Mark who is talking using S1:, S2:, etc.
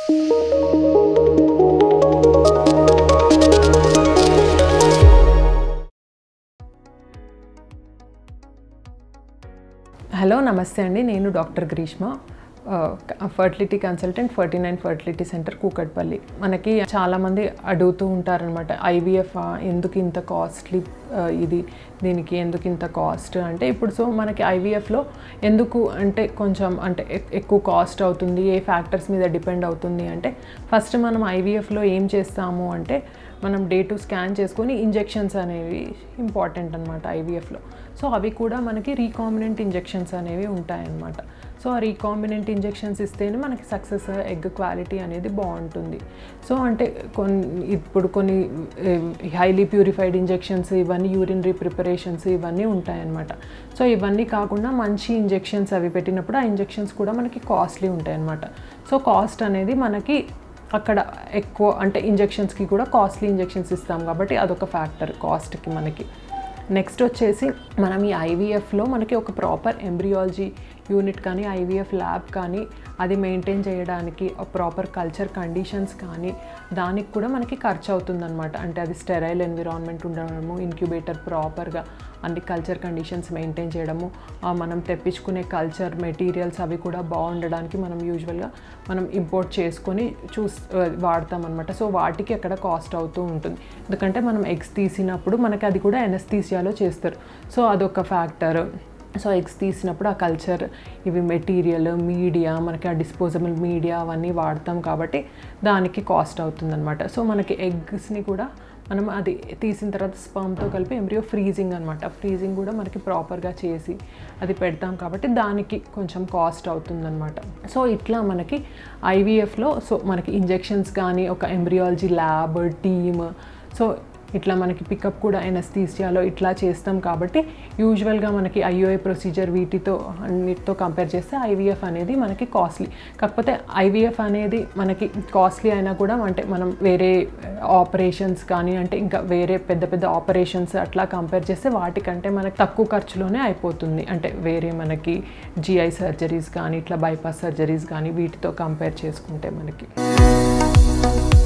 S1: hello నమస్తే అండి నేను doctor Greeshma fertility consultant forty nine fertility centre Kukatpally మనకి చాలామంది అడుగుతూ ఉంటారనమాట ఐవీఎఫ్ ఎందుకు ఇంత కాస్ట్లీ ఇది దీనికి ఎందుకు ఇంత కాస్ట్ అంటే ఇప్పుడు సో మనకి ఐవీఎఫ్లో ఎందుకు అంటే కొంచెం అంటే ఎక్- ఎక్కువ కాస్ట్ అవుతుంది ఏ ఫ్యాక్టర్స్ మీద డిపెండ్ అవుతుంది అంటే ఫస్ట్ మనం ఐవీఎఫ్లో ఏం చేస్తాము అంటే మనం డే టు స్కాన్ చేసుకొని ఇంజెక్షన్స్ అనేవి ఇంపార్టెంట్ అనమాట ఐవీఎఫ్లో సో అవి కూడా మనకి రీకాంబినెంట్ ఇంజెక్షన్స్ అనేవి ఉంటాయన్నమాట సో ఆ రీకాంబినెంట్ ఇంజెక్షన్స్ ఇస్తేనే మనకి సక్సెస్ ఎగ్ క్వాలిటీ అనేది బాగుంటుంది సో అంటే కొన్ని ఇప్పుడు కొన్ని హైలీ ప్యూరిఫైడ్ ఇంజెక్షన్స్ ఇవన్నీ యూరినరీ ప్రిపరేషన్స్ ఇవన్నీ ఉంటాయన్నమాట సో ఇవన్నీ కాకుండా మంచి ఇంజెక్షన్స్ అవి పెట్టినప్పుడు ఆ ఇంజెక్షన్స్ కూడా మనకి కాస్ట్లీ ఉంటాయన్నమాట సో కాస్ట్ అనేది మనకి అక్కడ ఎక్కువ అంటే ఇంజెక్షన్స్కి కూడా కాస్ట్లీ ఇంజెక్షన్స్ ఇస్తాం కాబట్టి అదొక ఫ్యాక్టర్ కాస్ట్కి మనకి నెక్స్ట్ వచ్చేసి మనం ఈ ఐవీఎఫ్లో మనకి ఒక ప్రాపర్ ఎంబ్రియాలజీ యూనిట్ కానీ ఐవీఎఫ్ ల్యాబ్ కానీ అది మెయింటైన్ చేయడానికి ప్రాపర్ కల్చర్ కండిషన్స్ కానీ దానికి కూడా మనకి ఖర్చు అవుతుందన్నమాట అంటే అది స్టెరైల్ ఎన్విరాన్మెంట్ ఉండడము ఇంక్యుబేటర్ ప్రాపర్గా అన్ని కల్చర్ కండిషన్స్ మెయింటైన్ చేయడము ఆ మనం తెప్పించుకునే కల్చర్ మెటీరియల్స్ అవి కూడా బాగుండడానికి మనం యూజువల్గా మనం ఇంపోర్ట్ చేసుకొని చూస్ వాడతాం అనమాట సో వాటికి అక్కడ కాస్ట్ అవుతూ ఉంటుంది ఎందుకంటే మనం ఎగ్స్ తీసినప్పుడు మనకి అది కూడా ఎనస్థీసియాలో చేస్తారు సో అదొక ఫ్యాక్టర్ సో ఎగ్స్ తీసినప్పుడు ఆ కల్చర్ ఇవి మెటీరియల్ మీడియా మనకి ఆ డిస్పోజబుల్ మీడియా అవన్నీ వాడతాం కాబట్టి దానికి కాస్ట్ అవుతుందన్నమాట సో మనకి ఎగ్స్ని కూడా మనం అది తీసిన తర్వాత స్పర్మ్తో కలిపి ఎంబ్రియో ఫ్రీజింగ్ అనమాట ఫ్రీజింగ్ కూడా మనకి ప్రాపర్గా చేసి అది పెడతాం కాబట్టి దానికి కొంచెం కాస్ట్ అవుతుందన్నమాట సో ఇట్లా మనకి ఐవీఎఫ్లో సో మనకి ఇంజెక్షన్స్ కానీ ఒక ఎంబ్రియాలజీ ల్యాబ్ టీమ్ సో ఇట్లా మనకి పికప్ కూడా ఎనస్థీసియాలో ఇట్లా చేస్తాం కాబట్టి యూజువల్గా మనకి ఐఓఏ ప్రొసీజర్ వీటితో అన్నిటితో కంపేర్ చేస్తే ఐవీఎఫ్ అనేది మనకి కాస్ట్లీ కాకపోతే ఐవీఎఫ్ అనేది మనకి కాస్ట్లీ అయినా కూడా అంటే మనం వేరే ఆపరేషన్స్ కానీ అంటే ఇంకా వేరే పెద్ద పెద్ద ఆపరేషన్స్ అట్లా కంపేర్ చేస్తే వాటికంటే మనకి తక్కువ ఖర్చులోనే అయిపోతుంది అంటే వేరే మనకి జిఐ సర్జరీస్ కానీ ఇట్లా బైపాస్ సర్జరీస్ కానీ వీటితో కంపేర్ చేసుకుంటే మనకి